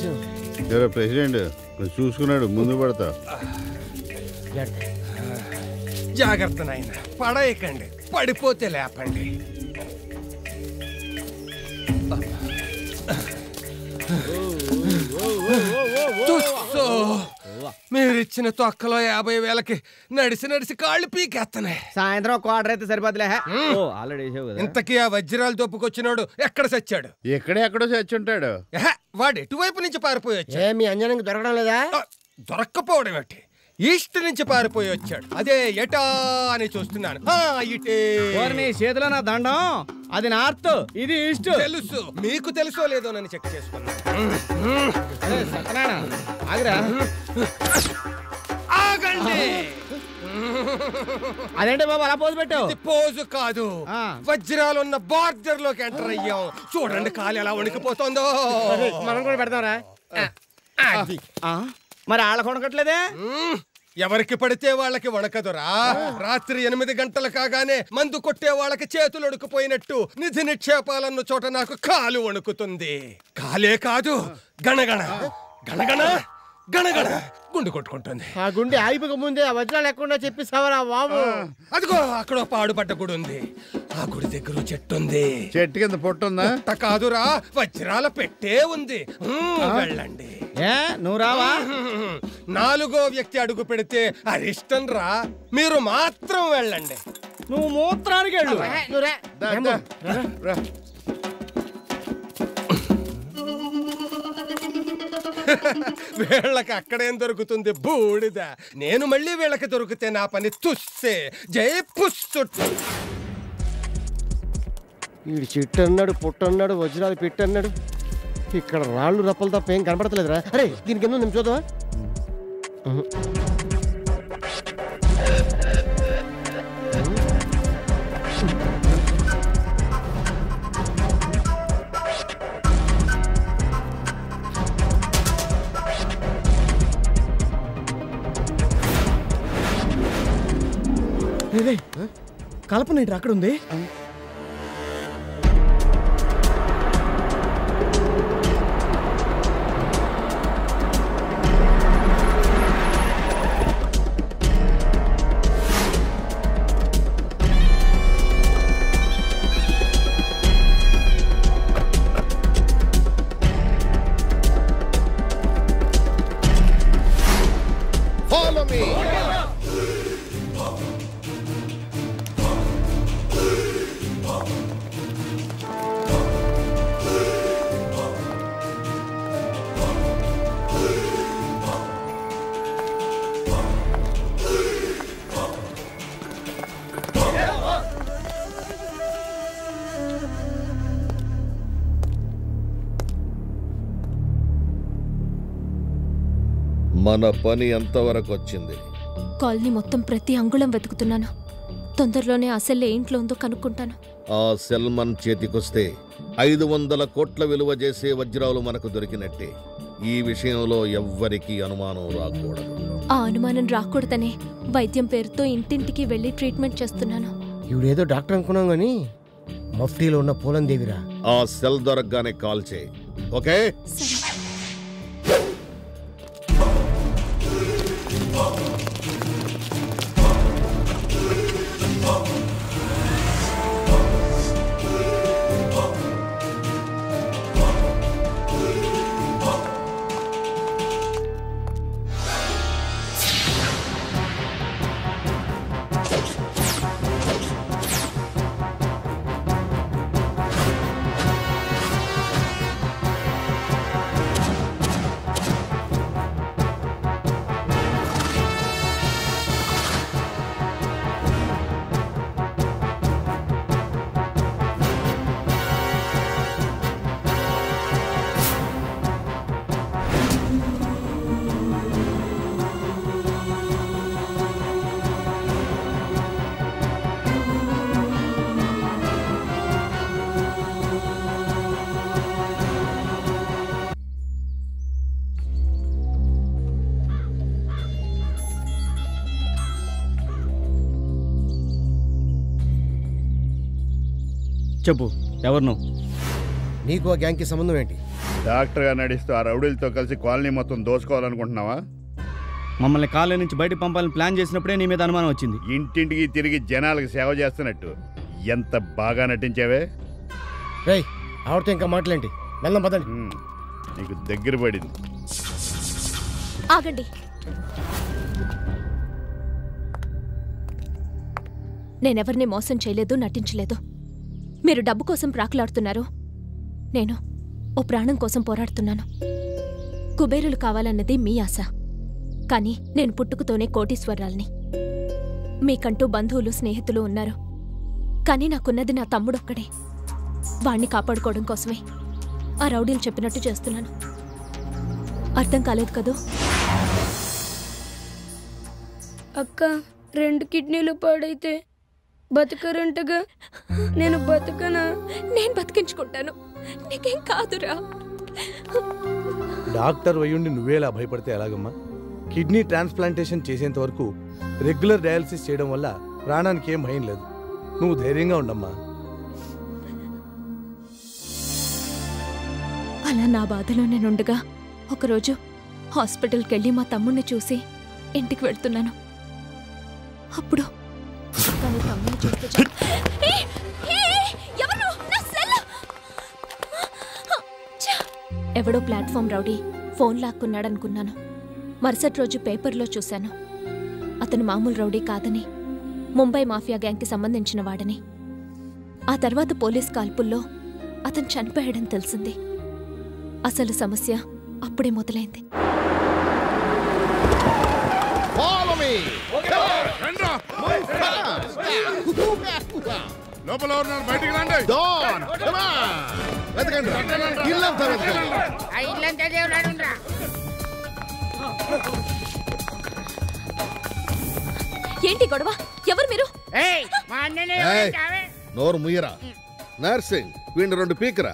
జరా ప్రెసిడెంట్ కొంచెం చూసుకున్నాడు ముందు పడతా జాగ్రత్త నాయన పడేయకండి పడిపోతే లేపండి తుస్సు. మీరిచ్చిన తొక్కలో యాభై వేలకి నడిసి నడిసి కాళ్ళు పీకేస్తున్నాయి సాయంత్రం క్వార్టర్ అయితే సరిపోతులే ఓ ఆల్రెడీ వేసావు కదా ఇంతకీ ఆ వజ్రాలు దొప్పుకొచ్చినోడు ఎక్కడ చచ్చాడు ఎక్కడెక్కడో చచ్చుంటాడు ఎహె, వాడు ఎటువైపు నుంచి పారిపోయి వచ్చాడు ఏ మీ అంజనంకి దొరకడం లేదా ఆ, దొరక్కపోవడం ఏంటి ఈస్ట్ నుంచి పారిపోయి వచ్చాడు అదే ఎటా అని చూస్తున్నాను ఆ, ఇటే నీ చేతిలో నా దండం అది నార్త్ ఇది ఈస్ట్ తెలుసు మీకు తెలుసో లేదో నన్ను చెక్ చేసుకున్నాను ఆగిరా ఆగండి అదేంటి బాబు అలా పోజు పెట్టావు ఇది పోజు కాదు ఆ. వజ్రాలు ఉన్న బార్డర్ లోకి ఎంటర్ అయ్యాం చూడండి కాలు ఎలా వణికిపోతుందో మనం కూడా పెడతాంరా అది. ఆ, మరి వాళ్ళ కొనకట్లేదే మ్మ్. ఎవరికి పడితే వాళ్ళకి వణకదురా రాత్రి ఎనిమిది గంటలు కాగానే మందు కొట్టే వాళ్ళకి చేతులు అడుకుపోయినట్టు నిధి నిక్షేపాలన్న చోట నాకు కాలు వణుకుతుంది కాలే కాదు గణగణ గణగణ గణగణ గుండు కొట్టుకుంటుంది ఆ గుండె ఆగిపోక ముందే ఆ వజ్రాలు లేకుండా చెప్పిస్తావరా బాబు అదిగో అక్కడ ఓ పాడుపడ్డ గుడి ఉంది ఆ గుడి దగ్గర ఓ చెట్టు ఉంది చెట్టు కింద పొట్టుందా పుట్ట కాదురా వజ్రాల పెట్టే ఉంది మ్మ్, వెళ్ళండి ఏ నువ్వు రావా మ్మ్. నాలుగో వ్యక్తి అడుగు పెడితే అరిష్టం రా మీరు మాత్రం వెళ్ళండి నువ్వు మూత్రానికి వెళ్ళు నువ్వు రా. దా, దా, రా, రా. వీళ్ళకి అక్కడేం దొరుకుతుంది బూడిద నేను మళ్ళీ వీళ్ళకి దొరికితే నా పని తుస్సే జై పుస్సు వీడు చెట్టు అన్నాడు పుట్ట అన్నాడు వజ్రాలు పెట్టి అన్నాడు ఇక్కడ రాళ్ళు రప్పలు తప్ప ఏం కనపడతలేదురా అరే దీనికి ఎందుకు నేను చూద్దామా కల్పన ఏంటి అక్కడ ఉంది Follow me. మన పని ఎంతవరకు వచ్చింది కాలనీ మొత్తం ప్రతి అంగుళం వెతుకుతున్నాను తొందరలోనే అసలు ఏ ఇంట్లో ఉందో కనుక్కుంటాను ఆ సెల్మన్ చేతికొస్తే ఐదు వందల కోట్ల విలువ చేసే వజ్రాలు మనకు దొరికినట్టే ఈ విషయంలో ఎవ్వరికీ అనుమానం రాకూడదు ఆ అనుమానం రాకూడదనే వైద్యం పేరుతో ఇంటింటికి వెళ్ళి ట్రీట్మెంట్ చేస్తున్నాను ఇవిడేదో డాక్టర్ అనుకున్నాం కానీ మఫ్టీలో ఉన్న పూలం దేవిరా ఆ సెల్ దొరకగానే కాల్ చేయి ఓకే సరే చెప్పు ఎవరు నువ్వు నీకు ఆ గ్యాంగ్కి సంబంధం ఏంటి డాక్టర్గా నడిస్తూ ఆ రౌడీలతో కలిసి కాలనీ మొత్తం దోసుకోవాలనుకుంటున్నావా మమ్మల్ని కాలేజ్ నుంచి బయటకు పంపాలని ప్లాన్ చేసినప్పుడే నీ మీద అనుమానం వచ్చింది ఇంటింటికి తిరిగి జనాలకు సేవ చేస్తున్నట్టు ఎంత బాగా నటించావే రేయ్ ఆవిడతో ఇంకా మాటలేంటి వెళ్దాం పదండి ఉమ్, నీకు దగ్గర పడింది ఆగండి నేనెవరిని మోసం చేయలేదు నటించలేదు మీరు డబ్బు కోసం ప్రాకులాడుతున్నారు నేను ఓ ప్రాణం కోసం పోరాడుతున్నాను కుబేరులు కావాలన్నది మీ ఆశ కానీ నేను పుట్టుకతోనే కోటీశ్వరాల్ని మీకంటూ బంధువులు స్నేహితులు ఉన్నారు కానీ నాకున్నది నా తమ్ముడొక్కడే వాణ్ణి కాపాడుకోవడం కోసమే ఆ రౌడీలు చెప్పినట్టు చేస్తున్నాను అర్థం కాలేదు కదూ అక్క రెండు కిడ్నీలు పాడైతే బతకరంటగా నేను బతకనా నేను బతికించుకుంటాను నీకేం కాదురా డాక్టర్ వయ్యుండి నువ్వేలా భయపడితే ఎలాగమ్మా కిడ్నీ ట్రాన్స్ప్లాంటేషన్ చేసేంత వరకు రెగ్యులర్ డయాలసిస్ చేయడం వల్ల ప్రాణానికి ఏం భయం లేదు నువ్వు ధైర్యంగా ఉండమ్మా అలా నా బాధలో నేనుండగా ఒకరోజు హాస్పిటల్కి వెళ్ళి మా తమ్ముడిని చూసి ఇంటికి వెళ్తున్నాను అప్పుడు తను తమ్ముడిని చూస్తే చాలు. ఏయ్! ఏయ్! ఎవరు నువ్వు? నా సెల్! ఛ! ఎవడో ప్లాట్ఫామ్ రౌడీ ఫోన్ లాక్కున్నాడనుకున్నాను మరుసటి రోజు పేపర్లో చూశాను అతను మామూలు రౌడీ కాదని ముంబై మాఫియా గ్యాంగ్కి సంబంధించిన వాడని ఆ తర్వాత పోలీస్ కాల్పుల్లో అతను చనిపోయాడని తెలిసింది అసలు సమస్య అప్పుడే మొదలైంది లోపల ఉన్నారు బయటికి రండి ఏంటి గొడవ ఎవరు మీరు ఏయ్, నోరు ముయ్యరా నర్సింగ్ వీడిని రెండు పీకరా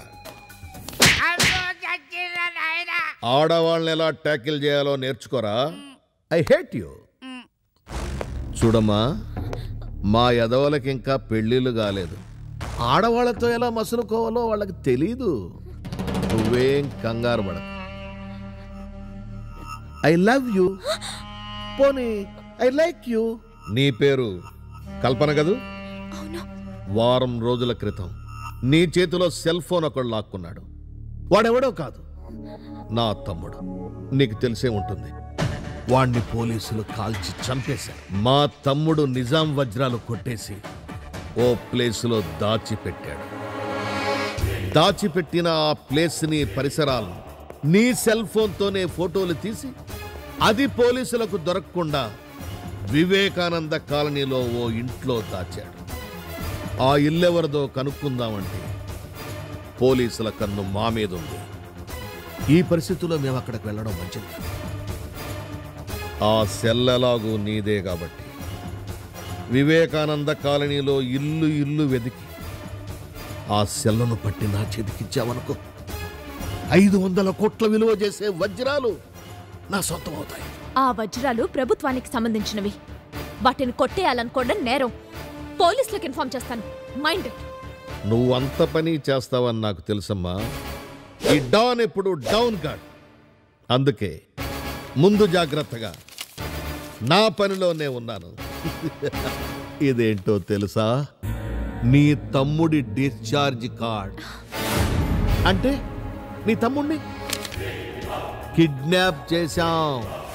ఆడవాళ్ళని ఎలా ట్యాకిల్ చేయాలో నేర్చుకోరా ఐ హేట్ యు చూడమ్మా మా ఎదవలకి ఇంకా పెళ్ళిళ్ళు కాలేదు ఆడవాళ్ళతో ఎలా మసులుకోవాలో వాళ్ళకి తెలీదు నువ్వేం కంగారు పడ ఐ లవ్ యూ పోనీ ఐ లైక్ యూ నీ పేరు కల్పన కదూ అవును వారం రోజుల క్రితం నీ చేతిలో సెల్ ఫోన్ ఒకడు లాక్కున్నాడు వాడెవడో కాదు నా తమ్ముడు నీకు తెలిసే ఉంటుంది వాణ్ణి పోలీసులు కాల్చి చంపేశారు మా తమ్ముడు నిజాం వజ్రాలు కొట్టేసి ఓ ప్లేసులో దాచిపెట్టాడు దాచిపెట్టిన ఆ ప్లేస్ని పరిసరాలను నీ సెల్ ఫోన్తోనే ఫోటోలు తీసి అది పోలీసులకు దొరకకుండా వివేకానంద కాలనీలో ఓ ఇంట్లో దాచాడు ఆ ఇల్లెవరిదో కనుక్కుందామంటే పోలీసుల కన్ను మా మీద ఉంది ఈ పరిస్థితుల్లో మేము అక్కడికి వెళ్ళడం మంచిది కాదు. ఆ సెల్ ఎలాగూ నీదే కాబట్టి వివేకానంద కాలనీలో ఇల్లు ఇల్లు వెతికి ఆ సెల్లను పట్టి నా చేతికిచ్చావనుకో ఐదు వందల కోట్ల విలువ చేసే వజ్రాలు నా సొంతం అవుతాయి ఆ వజ్రాలు ప్రభుత్వానికి సంబంధించినవి వాటిని కొట్టేయాలనుకోవడం నేరం పోలీసులకు ఇన్ఫార్మ్ చేస్తాను మైండ్ ఇట్ నువ్వు అంత పని చేస్తావని నాకు తెలుసమ్మా ఈ డాన్ ఎప్పుడు డౌన్ గాడ్ అందుకే ముందు జాగ్రత్తగా నా పనిలోనే ఉన్నాను ఇదేంటో తెలుసా నీ తమ్ముడి డిశ్చార్జ్ కార్డ్ అంటే నీ తమ్ముడిని కిడ్నాప్ చేశాం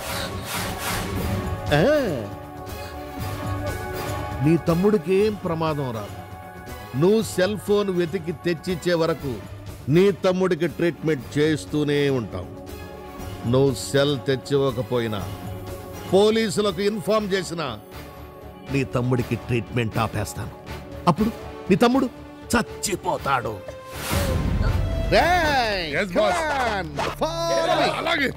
ఆ, నీ తమ్ముడికి ఏం ప్రమాదం రాదు నువ్వు సెల్ ఫోన్ వెతికి తెచ్చిచ్చే వరకు నీ తమ్ముడికి ట్రీట్మెంట్ చేస్తూనే ఉంటాం నువ్వు సెల్ తెచ్చివ్వకపోయినా పోలీసులకు ఇన్ఫార్మ్ చేసినా నీ తమ్ముడికి ట్రీట్మెంట్ ఆపేస్తాను అప్పుడు నీ తమ్ముడు చచ్చిపోతాడు రేయ్, Yes, come boss. on, follow me. అలాగే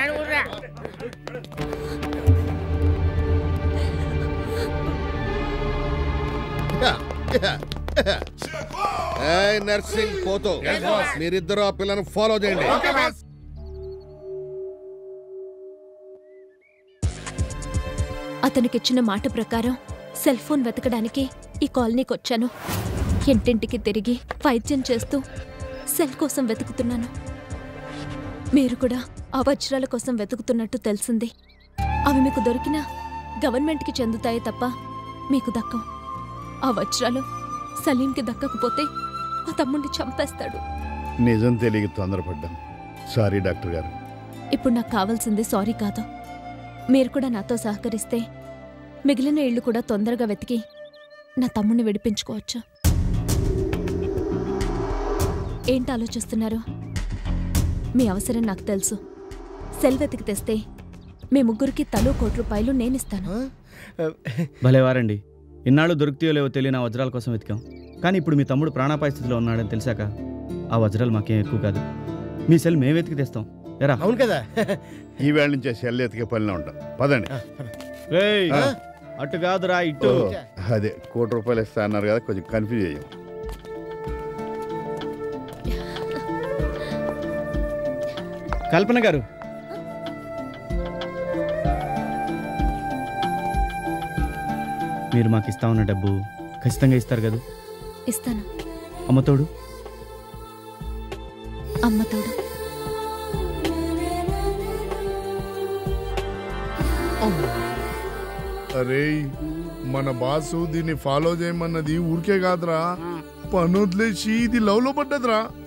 ఏయ్, నర్సింగ్ పోతో మీరిద్దరు ఆ పిల్లను ఫాలో చేయండి అతనికిచ్చిన మాట ప్రకారం సెల్ ఫోన్ వెతకడానికి ఈ కాలనీకి వచ్చాను ఇంటింటికి తిరిగి వైద్యం చేస్తూ సెల్ కోసం వెతుకుతున్నాను మీరు కూడా ఆ వజ్రాల కోసం వెతుకుతున్నట్టు తెలిసింది అవి మీకు దొరికినా గవర్నమెంట్కి చెందుతాయే తప్ప మీకు దక్కవు ఆ వజ్రాలు సలీంకి దక్కకపోతే మా తమ్ముడిని చంపేస్తాడు నిజం తెలియక తొందరపడ్డాను సారీ డాక్టర్ గారు ఇప్పుడు నాకు కావాల్సింది సారీ కాదు మీరు కూడా నాతో సహకరిస్తే మిగిలిన ఇళ్ళు కూడా తొందరగా వెతికి నా తమ్ముడిని విడిపించుకోవచ్చు ఏంటి ఆలోచిస్తున్నారు మీ అవసరం నాకు తెలుసు సెల్ వెతికి తెస్తే మీ ముగ్గురికి తలో కోటి రూపాయలు నేనిస్తాను భలేవారండి ఇన్నాళ్ళు దొరుకుతాయో లేవో తెలియని ఆ వజ్రాల కోసం వెతికాం కానీ ఇప్పుడు మీ తమ్ముడు ప్రాణాపాయ స్థితిలో ఉన్నాడని తెలిసాక ఆ వజ్రాలు మాకేం ఎక్కువ కాదు మీ సెల్ మేము వెతికి తెస్తాం ఎరా అవును కదా ఈ వేళ నుంచే సెల్ ఎతికే పనిలో ఉంటాం పదండి రేయ్, అటు కాదురా ఇటు ఓ, అదే కోటి రూపాయలు ఇస్తా అన్నారు కదా కొంచెం కన్ఫ్యూజ్ అయ్యాం కల్పన గారు మీరు మాకు ఇస్తా ఉన్న డబ్బు ఖచ్చితంగా ఇస్తారు కదా ఇస్తాను అమ్మతోడు అమ్మ తోడు అరే మన బాసు దీన్ని ఫాలో చేయమన్నది ఊరికే కాదురా పని వదిలేసి ఇది లవ్ లో పడ్డదిరా